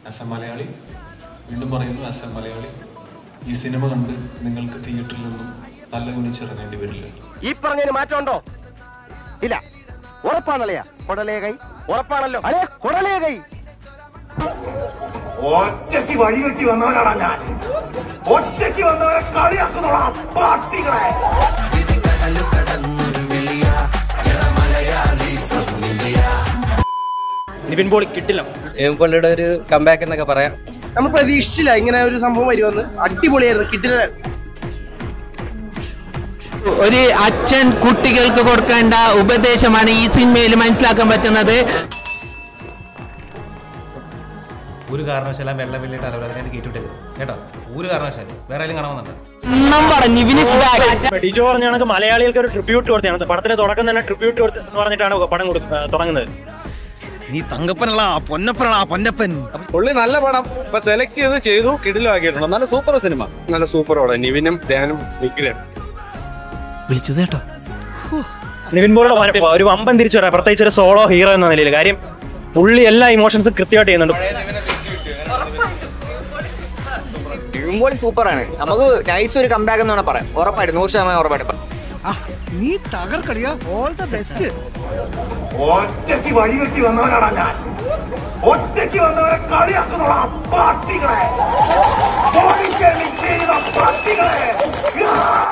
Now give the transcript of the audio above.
As A Malayali വീണ്ടും പറയുന്നു as A Malayali ഈ സിനിമ കണ്ട് നിങ്ങൾക്ക് തിയേറ്ററിൽ നിന്നും നല്ല കുനിച്ചിറങ്ങേണ്ടി വരില്ല ഈ പറഞ്ഞതിന് മാറ്റമുണ്ടോ ഇല്ല ഉറപ്പാണല്ലയാ കൊടലേ കൈ ഉറപ്പാണല്ലോ അല്ലേ കൊടലേ കൈ ഒറ്റയ്ക്ക് വഴിവെട്ടി വന്നവനാണ് ഞാൻ ഒറ്റയ്ക്ക് വന്നവരെ കളിയാക്കുന്നോളാം പാർട്ടികളെ നിവിൻ പോളി കിട്ടില്ല പുള്ളിയുടെ ഒരു കമ്പാക്ക് എന്നൊക്കെ പറയാം നമ്മൾ പ്രതീക്ഷിച്ചില്ല ഇങ്ങനെ ഒരു സംഭവം വരുമെന്ന് അടിപൊളിയായിരുന്നു കിട്ടില്ല ഒരു അച്ഛൻ കുട്ടികൾക്ക് കൊടുക്കേണ്ട ഉപദേശമാണ് ഈ സിനിമയിൽ മനസ്സിലാക്കാൻ പറ്റുന്നത് ഒരു കാരണവശാലും വെള്ളം വെള്ളിയിട്ട് അലവലാതിനായിട്ട് കയറ്റിവിട്ടത് കേട്ടോ ഒരു കാരണവശാലും വേറെ ആരും കാണുന്നുണ്ട് എണ്ണം പറഞ്ഞു ഇവന് is back. ഡിജോ പറഞ്ഞ കണക്ക് മലയാളികൾക്ക് ഒരു ട്രിബ്യൂട്ട് കൊടുത്താണ് പടത്തിന്റെ തുടക്കം തന്നെ ട്രിബ്യൂട്ട് കൊടുത്ത് എന്ന് പറഞ്ഞിട്ടാണ് പടം കൊടു- ആ, തുടങ്ങുന്നത് നീ തങ്കപ്പനളാ പൊന്നപ്പനളാ പൊന്നപ്പൻ പുള്ളി നല്ല പടം ഇപ്പൊ സെലക്ട് ചെയ്ത് ചെയ്തു കിടിലാക്കിയിട്ടുണ്ട് നല്ല സൂപ്പർ സിനിമ നല്ല സൂപ്പർ പടം നിവിനും ധ്യാനും വിഗ്രഹം വിളിച്ചത് കേട്ടോ നിവിൻ പോളിയുടെ വരവ് ഒരു വമ്പൻ തിരിച്ചു വരാം പ്രത്യേകിച്ച് ഒരു സോളോ ഹീറോ എന്ന നിലയിൽ കാര്യം പുള്ളി എല്ലാ ഇമോഷൻസും കൃത്യമായിട്ട് ചെയ്യുന്നുണ്ട് ഡിംബോളി സൂപ്പറാണ് നമുക്ക് നൈസ് ഒരു കമ്പാക്ക് എന്ന് വേണം പറയാം ഉറപ്പായിട്ട് നൂറ് ശതമാനം ഉറപ്പായിട്ട് നീ തകർക്കടിയാ ഓൾ ദ ബെസ്റ്റ് ഒറ്റയ്ക്ക് വഴിവെട്ടി വന്നവനാണ് ഞാൻ ഒറ്റയ്ക്ക് വന്നവരെ കളിയാക്കുന്നോളാം പാർട്ടികളെ ഓടിക്കേണ്ടി ചെയ്ത പാർട്ടികളെ